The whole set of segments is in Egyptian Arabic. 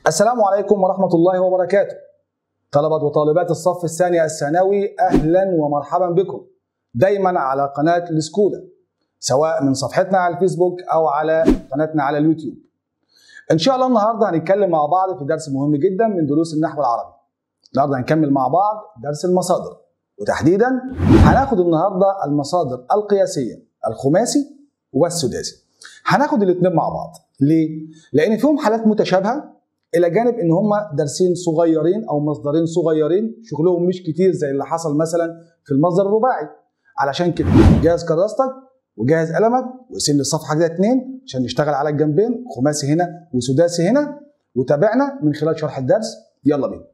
السلام عليكم ورحمة الله وبركاته طلبة وطالبات الصف الثاني الثانوي أهلا ومرحبا بكم دايما على قناة السكولة سواء من صفحتنا على الفيسبوك أو على قناتنا على اليوتيوب إن شاء الله النهاردة هنتكلم مع بعض في درس مهم جدا من دروس النحو العربي النهاردة هنكمل مع بعض درس المصادر وتحديدا هناخد النهاردة المصادر القياسية الخماسي والسداسي هناخد الاثنين مع بعض ليه؟ لأن فيهم حالات متشابهة الى جانب ان هم درسين صغيرين او مصدرين صغيرين شغلهم مش كتير زي اللي حصل مثلا في المصدر الرباعي علشان كده جهز كراستك وجهز قلمك وقسم لي الصفحه كده اتنين عشان نشتغل على الجنبين خماسي هنا وسداسي هنا وتابعنا من خلال شرح الدرس يلا بينا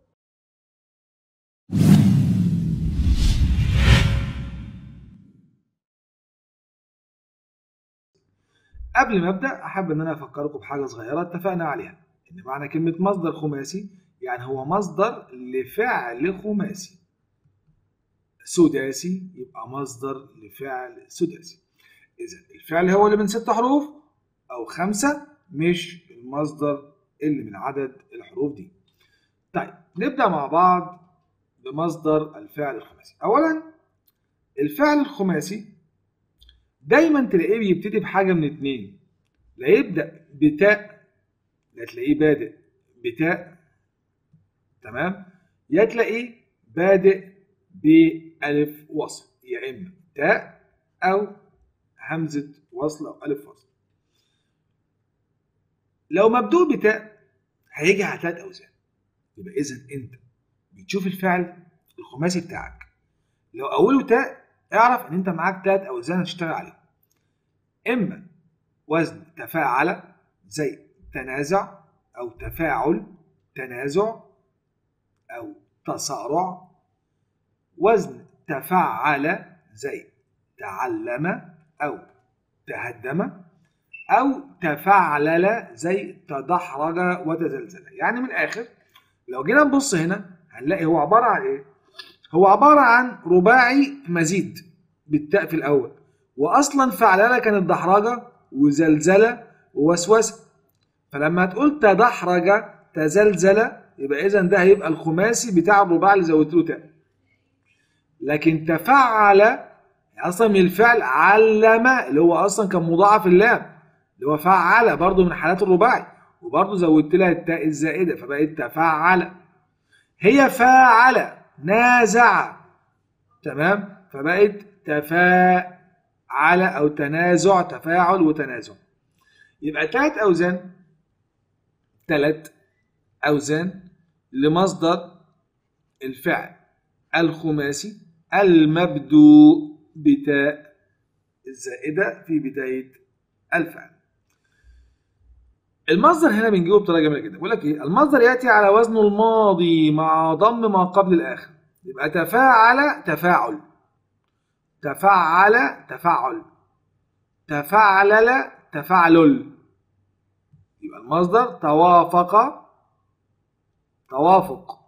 قبل ما ابدا احب ان انا افكركم بحاجه صغيره اتفقنا عليها ان معنى كلمه مصدر خماسي يعني هو مصدر لفعل خماسي سداسي يبقى مصدر لفعل سداسي اذا الفعل هو اللي من ست حروف او خمسه مش المصدر اللي من عدد الحروف دي طيب نبدا مع بعض بمصدر الفعل الخماسي اولا الفعل الخماسي دايما تلاقيه بيبتدي بحاجه من اتنين لا يبدا بتاء لا تلاقيه بادئ بتاء تمام يا تلاقيه بادئ بألف وصل يا إما تاء أو همزة وصل أو ألف وصل لو مبدوء بتاء هيجي على ثلاث أوزان يبقى إذا أنت بتشوف الفعل الخماسي بتاعك لو أوله تاء اعرف إن أنت معاك ثلاث أوزان هتشتغل عليهم إما وزن تفاعل زي تنازع أو تفاعل تنازع أو تصارع وزن تفعل زي تعلم أو تهدم أو تفعلل زي تدحرج وتزلزل يعني من الآخر لو جينا نبص هنا هنلاقي هو عبارة عن إيه؟ هو عبارة عن رباعي مزيد بالتاء في الأول وأصلا فعللة كانت دحرجة وزلزلة ووسوسة فلما تقول تدحرج تزلزل يبقى اذا ده هيبقى الخماسي بتاع الرباع اللي زودت له تاء لكن تفعل اصلا من الفعل علم اللي هو اصلا كان مضاعف اللام اللي هو فعل برضه من حالات الرباعي وبرضه زودت لها التاء الزائده فبقت تفعل هي فاعل نازع تمام فبقت تفاعل او تنازع تفاعل وتنازع يبقى ثلاث اوزان ثلاث أوزان لمصدر الفعل الخماسي المبدوء بتاء الزائدة في بداية الفعل المصدر هنا بنجيبه بطريقة جميلة جدا بيقول لك إيه المصدر يأتي على وزنه الماضي مع ضم ما قبل الآخر يبقى تفاعل تفاعل تفعل تفعل تفعلل تفعلل يبقى المصدر توافق توافق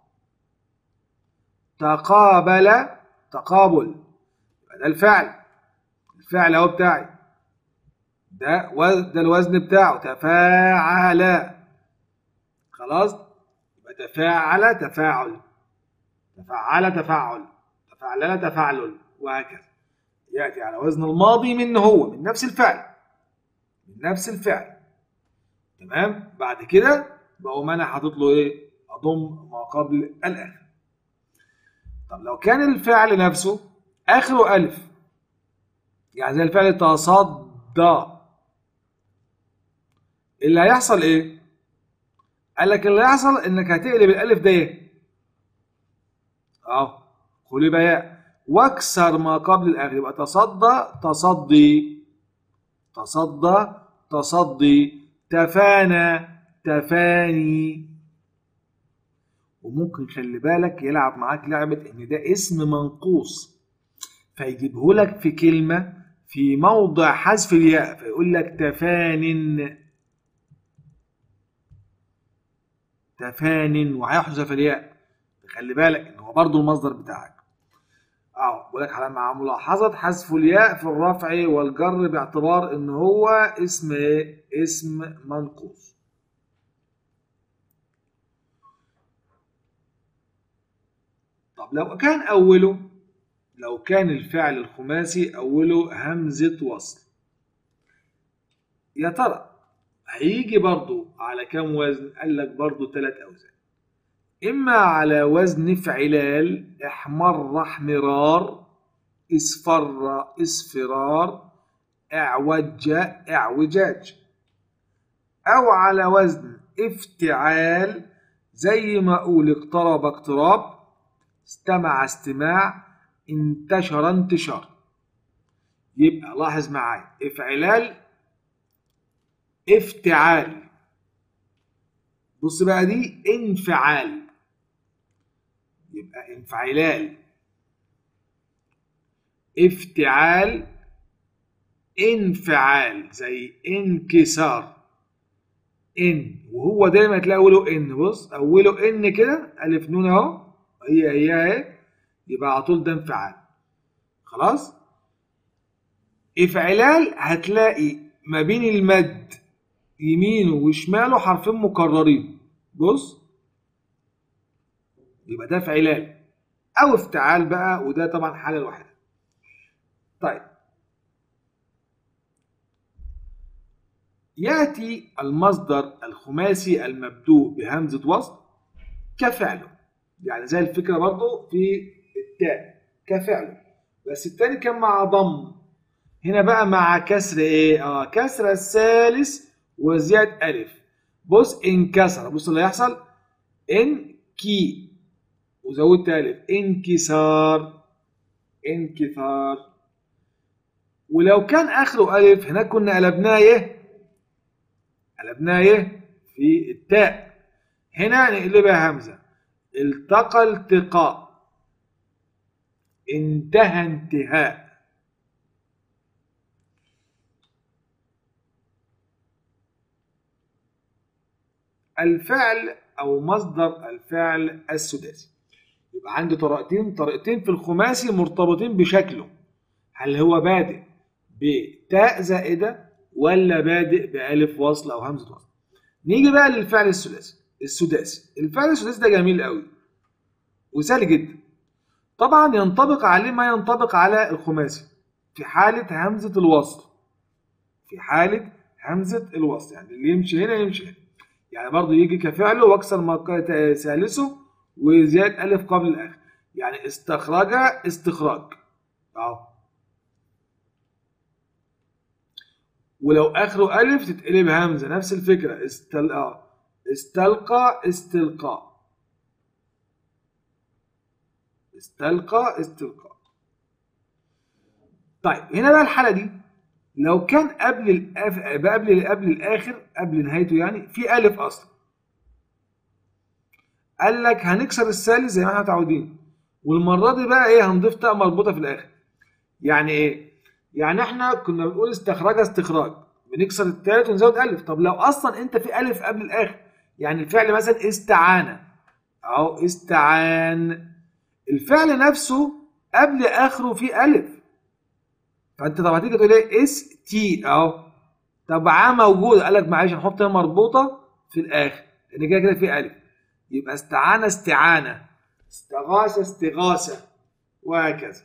تقابل تقابل يبقى ده الفعل الفعل اهو بتاعي ده ده الوزن بتاعه تفاعل خلاص يبقى تفاعل تفاعل تفعل تفاعل تفعلل تفعلل وهكذا ياتي على وزن الماضي منه هو من نفس الفعل من نفس الفعل تمام بعد كده بقوم انا حاطط له ايه اضم ما قبل الاخر طب لو كان الفعل نفسه اخره الف يعني زي الفعل تصدى اللي هيحصل ايه قال لك اللي هيحصل انك هتقلب الالف ده ايه اهو قولي بياء واكسر ما قبل الاخر يبقى تصدى تصدي تصدى تصدي تفانى تفاني وممكن خلي بالك يلعب معاك لعبة إن ده اسم منقوص فيجيبه لك في كلمة في موضع حذف الياء فيقول لك تفان تفان وهيحذف الياء خلي بالك ان هو برضه المصدر بتاعك اه بقول لك على مع ملاحظة حذف الياء في الرفع والجر باعتبار ان هو اسم ايه؟ اسم منقوص طب لو كان اوله لو كان الفعل الخماسي اوله همزه وصل يا ترى هيجي برضو على كام وزن قال لك برضو ثلاث اوزان اما على وزن فعلال احمر احمرار اصفر اصفرار اعوج اعوجاج او على وزن افتعال زي ما اقول اقترب اقتراب استمع استماع انتشر انتشار يبقى لاحظ معايا افعلال افتعال بص بقى دي انفعال يبقى انفعلال افتعال انفعال زي انكسار ان وهو دايما تلاقي اوله ان بص اوله ان كده الف نون اهو هي هي اهي يبقى على طول ده انفعال خلاص افعلال هتلاقي ما بين المد يمينه وشماله حرفين مكررين بص يبقى ده فعلال او افتعال بقى وده طبعا حاله لوحدها طيب ياتي المصدر الخماسي المبدوء بهمزه وصل كفعله يعني زي الفكره برضو في التاء كفعله بس التاني كان مع ضم هنا بقى مع كسر ايه اه كسر الثالث وزيادة ألف بص انكسر بص اللي هيحصل ان كي وزودت ألف انكسار انكسار ولو كان آخره ألف هناك كنا قلبناه ايه قلبناه ايه في التاء هنا نقلبها همزة التقى التقاء انتهى انتهاء الفعل او مصدر الفعل السداسي يبقى عندي طريقتين طريقتين في الخماسي مرتبطين بشكله هل هو بادئ بتاء زائده ولا بادئ بالف وصل او همزه وصل نيجي بقى للفعل الثلاثي السداسي الفعل السداسي ده جميل قوي وسهل جدا طبعا ينطبق عليه ما ينطبق على الخماسي في حاله همزه الوصل في حاله همزه الوصل يعني اللي يمشي هنا يمشي هنا يعني برضه يجي كفعله واكسر ما ثالثه وزياد الف قبل الاخر يعني استخرج استخراج اهو ولو اخره الف تتقلب همزه نفس الفكره استل... اه استلقى استلقاء استلقى استلقاء طيب هنا بقى الحاله دي لو كان قبل الأف... قبل قبل الاخر قبل نهايته يعني في الف اصلا قال لك هنكسر الثالث زي ما احنا متعودين والمره دي بقى ايه هنضيف تاء مربوطه في الاخر يعني ايه يعني احنا كنا بنقول استخراج استخراج بنكسر الثالث ونزود الف طب لو اصلا انت في الف قبل الاخر يعني الفعل مثلا استعان اهو استعان الفعل نفسه قبل اخره في الف فانت طب هتيجي تقول ايه اس تي اهو طب ع موجود قال لك معلش نحط هنا مربوطه في الاخر لان كده كده في الف يبقى استعان استعانه استغاثه استغاثه وهكذا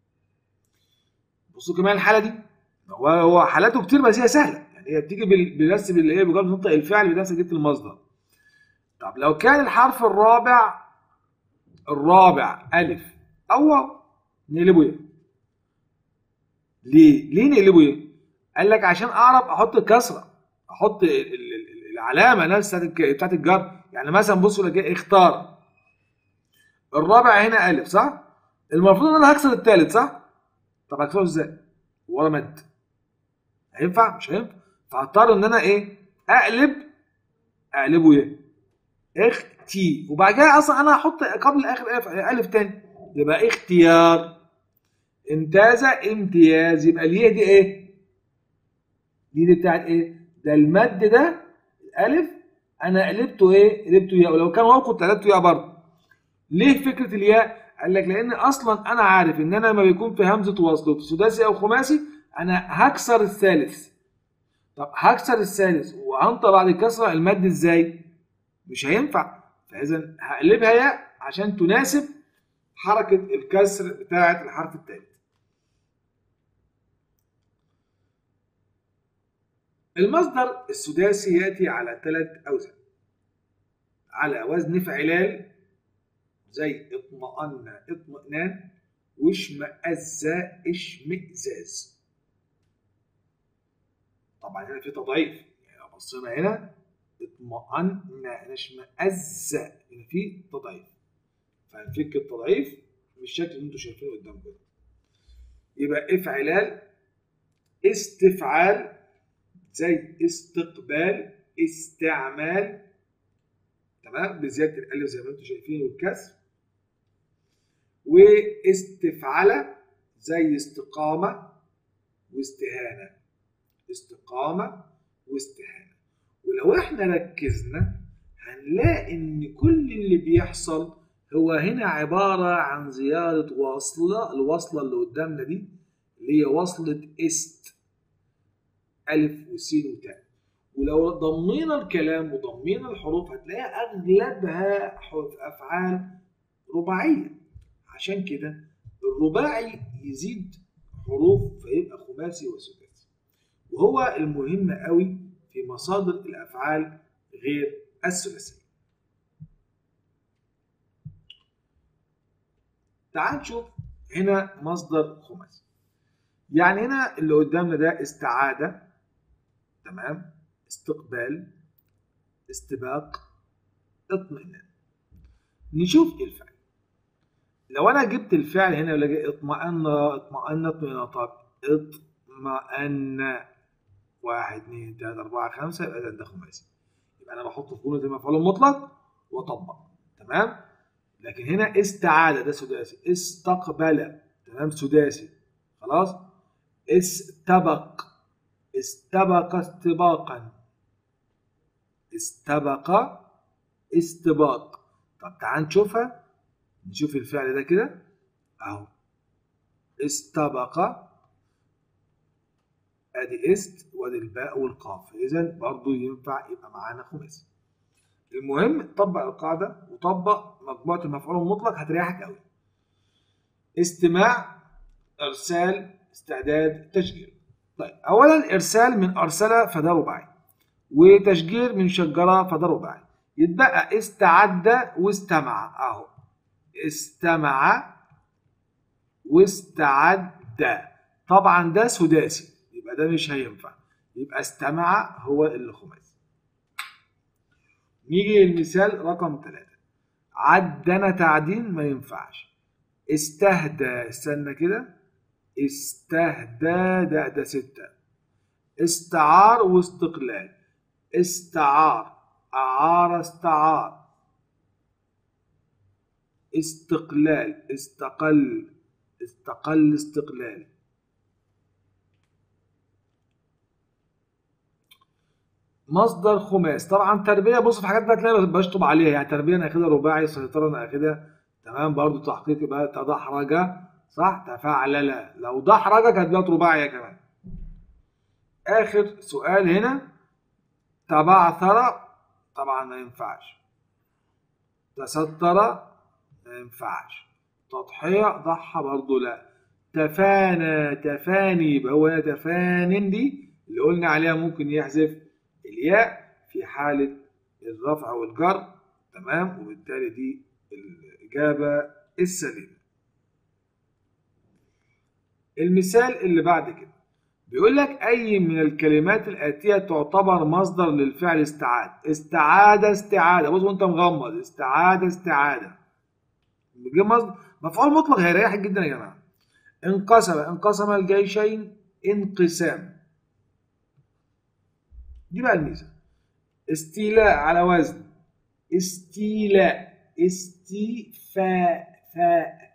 بصوا كمان الحاله دي هو هو حالاته كتير بس هي سهله يعني هي بتيجي بنفس اللي هي بجرد تنطق الفعل بنفس جبت المصدر طب لو كان الحرف الرابع الرابع الف او واو نقلبه ايه ليه ليه نقلبه ايه قال لك عشان اعرف احط الكسره احط العلامه نفسها بتاعت الجر يعني مثلا بصوا لك اختار الرابع هنا الف صح المفروض ان انا هكسر الثالث صح طب هكسره ازاي ورا مد هينفع مش هينفع فهضطر ان انا ايه اقلب اقلبه ايه اختي وبعد كده اصلا انا هحط قبل الاخر الف الف تاني يبقى اختيار امتاز امتياز يبقى الياء دي ايه دي دي بتاعت ايه ده المد ده الالف انا قلبته ايه قلبته ياء ولو كان واو كنت قلبته ياء برضه ليه فكره الياء قال لك لان اصلا انا عارف ان انا لما بيكون في همزه وصل في سداسي او خماسي انا هكسر الثالث طب هكسر الثالث وهنطق بعد الكسره المد ازاي مش هينفع فاذا هقلبها ياء عشان تناسب حركه الكسر بتاعه الحرف الثالث المصدر السداسي ياتي على ثلاث اوزان على وزن فعلال زي اطمأن اطمئنان واشمئز اشمئزاز طبعا هنا في تضعيف يعني لو بصينا هنا اطمأن اشمئز هنا في تضعيف فهنفك التضعيف بالشكل اللي انتم شايفينه قدامكم يبقى افعلال استفعال زي استقبال استعمال تمام بزياده الالف زي ما انتم شايفين والكسر واستفعله زي استقامه واستهانه استقامه واستهانه ولو احنا ركزنا هنلاقي ان كل اللي بيحصل هو هنا عباره عن زياده واصله الوصله اللي قدامنا دي اللي هي وصله است الف وسين وتاء ولو ضمينا الكلام وضمينا الحروف هتلاقيها اغلبها افعال رباعيه عشان كده الرباعي يزيد حروف فيبقى خماسي وسداسي وهو المهم قوي في مصادر الافعال غير الثلاثيه تعال نشوف هنا مصدر خماسي يعني هنا اللي قدامنا ده استعاده تمام استقبال استباق اطمئنان نشوف الفعل لو انا جبت الفعل هنا ولا اطمئن اطمئن اطمئن طب اطمئن واحد اثنين ثلاثة أربعة خمسة يبقى ده خماسي يبقى أنا بحطه في جملة المفعول المطلق وأطبق تمام لكن هنا استعاد ده سداسي استقبل تمام سداسي خلاص استبق استبق استباقا استبق استباق طب تعال نشوفها نشوف الفعل ده كده اهو استبق ادي است وادي الباء والقاف اذا برضو ينفع يبقى معانا خماسي المهم طبق القاعده وطبق مجموعه المفعول المطلق هتريحك قوي استماع ارسال استعداد تشجير طيب اولا ارسال من ارسل فده رباعي وتشجير من شجره فده رباعي يتبقى استعد واستمع اهو استمع واستعد طبعا ده سداسي يبقى ده مش هينفع يبقى استمع هو اللي خماسي نيجي للمثال رقم ثلاثة عدنا تعدين ما ينفعش استهدى استنى كده استهدى ده ده ستة استعار واستقلال استعار أعار استعار استقلال استقل استقل استقلال مصدر خماس طبعا تربيه بص في حاجات بقى تلاقي بشطب عليها يعني تربيه انا اخدها رباعي سيطره انا اخدها تمام برضو تحقيق يبقى تدحرج صح تفاعل لو دحرج كانت بقت رباعيه كمان اخر سؤال هنا تبعثر طبعا ما ينفعش تستر ما ينفعش تضحية ضحى برضه لا تفانى تفاني يبقى هو تفان دي اللي قلنا عليها ممكن يحذف الياء في حالة الرفع والجر تمام وبالتالي دي الإجابة السليمة المثال اللي بعد كده بيقول لك أي من الكلمات الآتية تعتبر مصدر للفعل استعاد استعادة استعادة بص وأنت مغمض استعادة استعادة بيجيب مصدر مفعول مطلق هيريحك جدا يا جماعة انقسم انقسم الجيشين انقسام دي بقى الميزة استيلاء على وزن استيلاء استيفاء فاء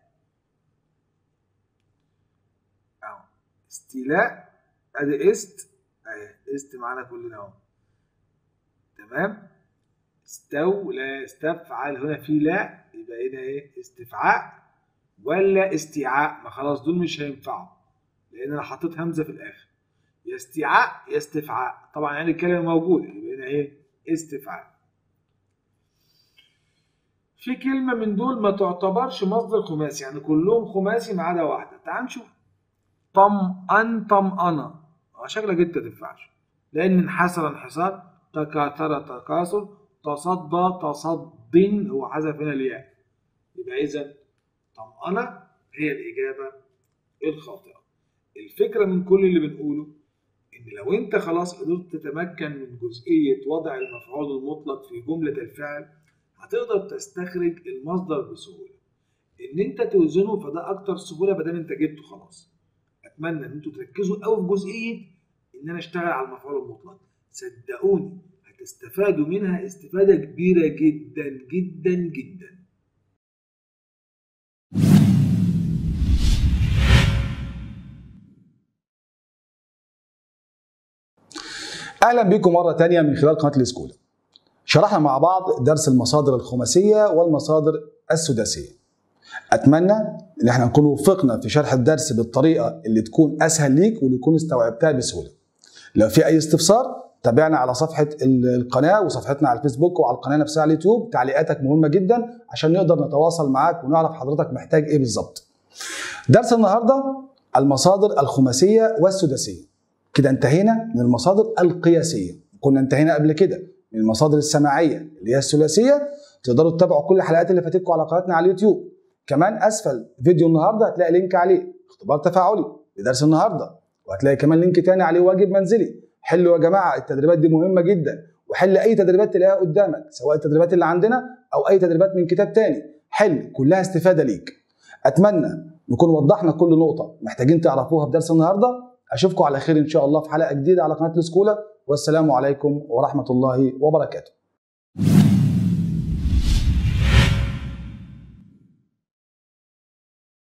أهو استيلاء ادي است اهي است معانا كلنا اهو تمام استولى استفعل هنا في لا يبقى هنا ايه استفعاء ولا استيعاء ما خلاص دول مش هينفعوا لان انا حطيت همزه في الاخر يا استيعاء يا استفعاء طبعا يعني الكلمه موجوده يبقى هنا ايه استفعاء في كلمه من دول ما تعتبرش مصدر خماسي يعني كلهم خماسي ما عدا واحده تعال نشوف طمأن طمأنة آه، شكلك انت تنفعش لان انحسر انحسار تكاثر تكاثر تصدى تصد هو حذف هنا الياء يبقى اذا طمأنة هي الاجابه الخاطئه الفكره من كل اللي بنقوله ان لو انت خلاص قدرت تتمكن من جزئيه وضع المفعول المطلق في جمله الفعل هتقدر تستخرج المصدر بسهوله ان انت توزنه فده اكتر سهوله بدل انت جبته خلاص اتمنى ان انتوا تركزوا قوي في جزئيه ان انا اشتغل على المفعول المطلق صدقوني هتستفادوا منها استفاده كبيره جدا جدا جدا اهلا بكم مره تانية من خلال قناه الاسكولا شرحنا مع بعض درس المصادر الخماسيه والمصادر السداسيه اتمنى ان احنا نكون وفقنا في شرح الدرس بالطريقه اللي تكون اسهل ليك واللي تكون استوعبتها بسهوله لو في اي استفسار تابعنا على صفحه القناه وصفحتنا على الفيسبوك وعلى القناه نفسها على اليوتيوب تعليقاتك مهمه جدا عشان نقدر نتواصل معاك ونعرف حضرتك محتاج ايه بالظبط درس النهارده المصادر الخماسيه والسداسيه كده انتهينا من المصادر القياسيه كنا انتهينا قبل كده من المصادر السماعيه اللي هي الثلاثيه تقدروا تتابعوا كل الحلقات اللي فاتتكم على قناتنا على اليوتيوب كمان اسفل فيديو النهارده هتلاقي لينك عليه اختبار تفاعلي لدرس النهارده وهتلاقي كمان لينك تاني عليه واجب منزلي حلوا يا جماعه التدريبات دي مهمه جدا وحل اي تدريبات تلاقيها قدامك سواء التدريبات اللي عندنا او اي تدريبات من كتاب تاني حل كلها استفاده ليك اتمنى نكون وضحنا كل نقطه محتاجين تعرفوها في درس النهارده اشوفكم على خير ان شاء الله في حلقه جديده على قناه الاسكولا والسلام عليكم ورحمه الله وبركاته